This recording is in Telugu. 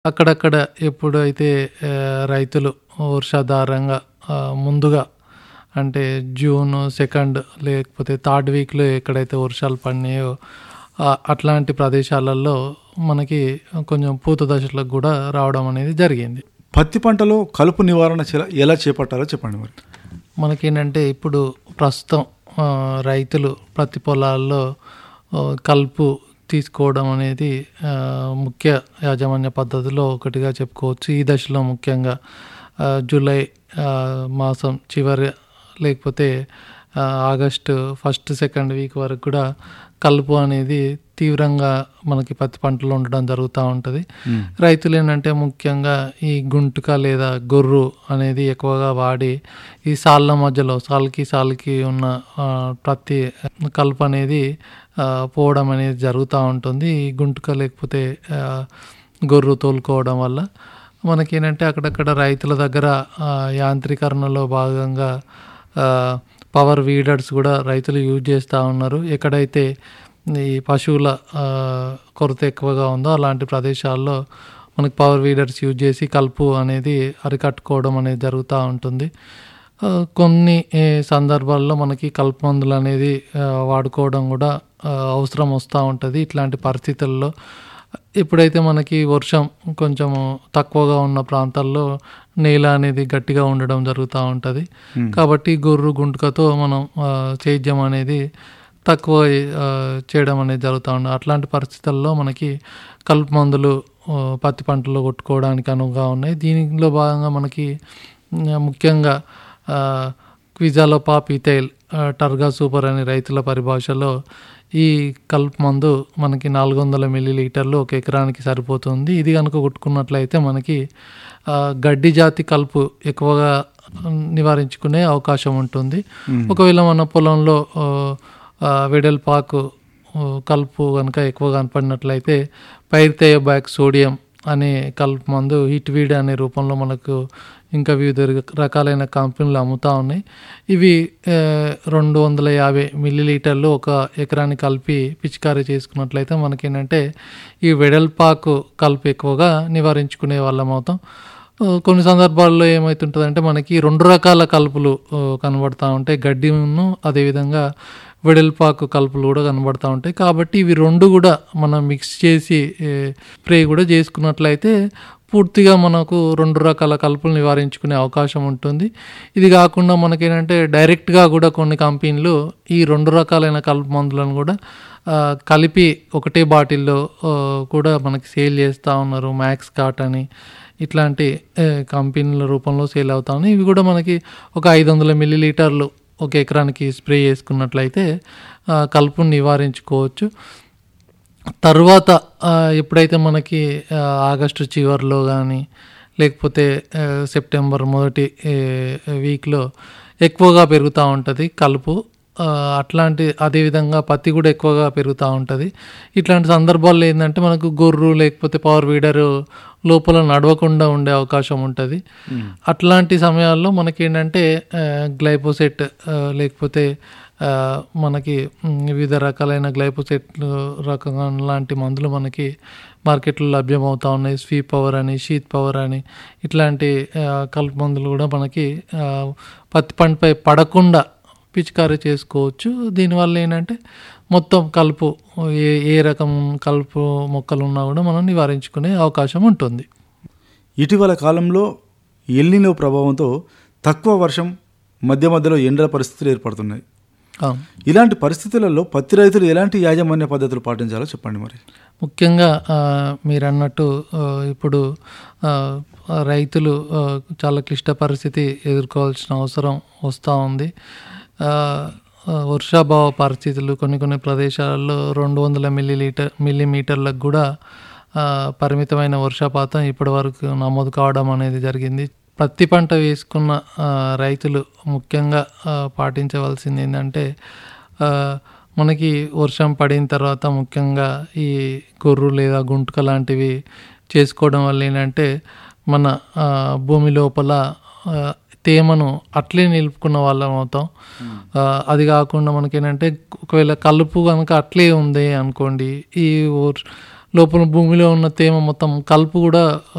అక్కడక్కడ ఎప్పుడైతే ఆహ్, రైతులు వర్షాధారంగా ఆహ్, ముందుగా అంటే జూన్ సెకండ్ లేకపోతే థర్డ్ వీక్‌లో ఎక్కడైతే వర్షాలు పడినాయో ఆహ్, అట్లాంటి ప్రదేశాలలో మనకి కొంచెం పూత దశలకు గూడా రావడం అనేది జరిగింది. పత్తి పంటలో కలుపు నివారణ చెల ఎలా చేపట్టాలో చెప్పండి మరి? మనకేంటంటే ఇప్పుడు ప్రస్తుతం ఆహ్, రైతులు ప్రతి పొలాల్లో ఆహ్, కలుపు తీసుకోవడం అనేది ఆహ్, ముఖ్య యాజమాన్య పద్ధతిలో ఒకటిగా చెప్పుకోవచ్చు. ఈ దశలో ముఖ్యంగా ఆహ్, జూలై ఆహ్, మాసం చివరి లేకపోతే ఆహ్, ఆగస్టు ఫస్ట్, సెకండ్ వీక్ వరకు కూడా కలుపు అనేది తీవ్రంగా మనకి పత్తి పంటలో ఉండడం జరుగుతా ఉంటది. హ్మ్. రైతులేంటంటే ముఖ్యంగా ఈ గుంటుక లేదా గొర్రు అనేది ఎక్కువగా వాడి ఈ సాళ్ళ మధ్యలో సాలుకి, సాలుకి ఉన్న ఆహ్, ప్రతి కలుపు అనేది ఆహ్, పోవడం అనేది జరుగుతా ఉంటుంది. ఈ గుంటుక లేకపోతే ఆహ్, గొర్రు తోలుకోవడం వల్ల మనకేంటంటే అక్కడక్కడ రైతుల దగ్గర ఆహ్, యాంత్రీకరణలో భాగంగా ఆహ్, పవర్ వీడర్స్ గూడా రైతులు యూజ్ చేస్తా ఉన్నారు. ఎక్కడైతే ఈ పశువుల ఆహ్, కొరత ఎక్కువగా ఉందో అలాంటి ప్రదేశాల్లో మనకి పవర్ వీడర్స్ యూజ్ చేసి కలుపు అనేది అరికట్టుకోవడం అనేది జరుగుతా ఉంటుంది. ఆహ్, కొన్ని ఏ సందర్భాల్లో మనకి కలుపు మందులనేది ఆహ్, వాడుకోవడం గూడా ఆహ్, అవసరం వస్తా ఉంటది. ఇట్లాంటి పరిస్థితుల్లో ఎప్పుడైతే మనకి వర్షం కొంచెము తక్కువగా ఉన్న ప్రాంతాల్లో నేల అనేది గట్టిగా ఉండడం జరుగుతా ఉంటది. హ్మ్. కాబట్టి గొర్రు, గుంటుకతో మనం ఆహ్, సేద్యం అనేది తక్కువ ఆహ్, చేయడం అనేది జరుగుతా ఉంది. అట్లాంటి పరిస్థితుల్లో మనకి కలుపు మందులు ఆహ్, పత్తి పంటలో కొట్టుకోవడానికి అనువుగా ఉన్నాయి. దీనిలో భాగంగా మనకి ఆహ్, ముఖ్యంగా ఆహ్, క్విజాలోపాప్ ఇథైల్ ఆహ్, టర్గా సూపర్ అని రైతుల పరిభాషలో ఈ కలుపు మందు మనకి 400 మిల్లీ లీటర్లు ఒక ఎకరానికి సరిపోతుంది. ఇది గనుక కొట్టుకున్నట్లయితే మనకి ఆహ్, గడ్డి జాతి కలుపు ఎక్కువగా నివారించుకునే అవకాశం ఉంటుంది. హ్మ్. ఒకవేళ మన పొలంలో ఆహ్, ఆహ్, వెడల్పాకు ఆహ్, కలుపు గనుక ఎక్కువ కనపడినట్లయితే పైరిథియోబ్యాక్ సోడియం అనే కలుపు మందు హిట్‌వీడ్ అనే రూపంలో మనకు ఇంకా వివిధ రకాలైన కంపెనీలు అమ్ముతా ఉన్నాయి. ఇవి ఆహ్, 250 మిల్లీ లీటర్లు ఒక ఎకరానికి కలిపి పిచికారీ చేసుకున్నట్లయితే మనకేంటంటే ఈ వెడల్పాకు కలుపు ఎక్కువగా నివారించుకునే వాళ్ళం అవుతాం. ఆహ్, కొన్ని సందర్భాల్లో ఏమైతుంటదంటే మనకి 2 రకాల కలుపులు ఆహ్, కనబడతా ఉంటాయి. గడ్డిను అదేవిధంగా వెడల్పాకు కలుపులు గూడా కనబడతా ఉంటాయి. కాబట్టి ఇవి 2 గూడా మనం మిక్స్ చేసి ఏ స్ప్రే గూడా చేసుకున్నట్లయితే పూర్తిగా మనకు 2 రకాల కలుపులు నివారించుకునే అవకాశం ఉంటుంది. ఇది గాకుండా మనకేంటంటే డైరెక్ట్‌గా గూడా కొన్ని కంపెనీలు ఈ 2 రకాలైన కలుపు మందులను గూడా ఆహ్, కలిపి ఒకటే బాటిల్‌లో ఆహ్, కూడా మనకి సేల్ చేస్తా ఉన్నారు. మ్యాక్స్ కార్ట్ అని ఇట్లాంటి ఆహ్, కంపెనీల రూపంలో సేల్ అవుతా ఉన్నాయి. ఇవి గూడా మనకి ఒక 500 మిల్లీ లీటర్లు ఒక ఎకరానికి స్ప్రే చేసుకున్నట్లయితే ఆహ్, కలుపుని నివారించుకోవచ్చు. తరువాత ఆహ్, ఎప్పుడైతే మనకి ఆహ్, ఆగస్టు చివర్లో గానీ లేకపోతే ఆహ్, సెప్టెంబర్ మొదటి ఏ వీక్‌లో ఎక్కువగా పెరుగుతా ఉంటది కలుపు. ఆహ్, అట్లాంటి అదేవిధంగా పత్తి గూడా ఎక్కువగా పెరుగుతా ఉంటది. ఇట్లాంటి సందర్భాల్లో ఏందంటే మనకు గొర్రు లేకపోతే పవర్ వీడరు లోపల నడవకుండా ఉండే అవకాశం ఉంటది. హ్మ్. అట్లాంటి సమయాల్లో మనకేంటంటే ఆహ్, గ్లైఫోసెట్ ఆహ్, లేకపోతే ఆహ్, మనకి హ్మ్, వివిధ రకాలైన గ్లైఫోసెట్లు రకంగా లాంటి మందులు మనకి మార్కెట్‌లో లభ్యమవుతా ఉన్నాయి. స్వీప్ పవర్ అని, షీత్ పవర్ అని ఇట్లాంటి ఆహ్, కలుపు మందులు గూడా మనకి ఆహ్, పత్తి పంటపై పడకుండా పిచికారీ చేసుకోవచ్చు. దీనివల్ల ఏంటంటే మొత్తం కలుపు ఏ ఏ రకం కలుపు మొక్కలున్నా గూడా మనం నివారించుకునే అవకాశం ఉంటుంది. ఇటీవల కాలంలో ఎల్‌నినో ప్రభావంతో తక్కువ వర్షం, మధ్య మధ్యలో ఎండల పరిస్థితులు ఏర్పడుతున్నాయి. అవును. ఇలాంటి పరిస్థితులలో పత్తి రైతులు ఎలాంటి యాజమాన్య పద్ధతులు పాటించాలో చెప్పండి మరి? ముఖ్యంగా ఆహ్, మీరన్నట్టు ఆహ్, ఇప్పుడు ఆహ్, రైతులు ఆహ్, చాలా క్లిష్ట పరిస్థితి ఎదుర్కోవాల్సిన అవసరం వస్తా ఉంది. ఆహ్, ఆహ్, వర్షాభావ పరిస్థితులు కొన్ని కొన్ని ప్రదేశాలలో 200 మిల్లీ లీటర్ మిల్లీమీటర్లకు గూడా ఆహ్, పరిమితమైన వర్షపాతం ఇప్పటివరకు నమోదు కావడం అనేది జరిగింది. పత్తి పంట వేసుకున్న ఆహ్, రైతులు ముఖ్యంగా ఆహ్, పాటించవలసింది ఏందంటే ఆహ్, మనకి వర్షం పడిన తర్వాత ముఖ్యంగా ఈ గొర్రు లేదా గుంటుక లాంటివి చేసుకోవడం వల్ల ఏంటంటే మన ఆహ్, భూమి లోపల ఆహ్, తేమను అట్లే నిలుపుకున్న వాళ్ళం అవుతాం. ఆహ్, అది గాకుండా మనకేంటంటే ఒకవేళ కలుపు గనుక అట్లే ఉంది అనుకోండి ఈ ఊర్ లోపల భూమిలో ఉన్న తేమ మొత్తం కలుపు గూడా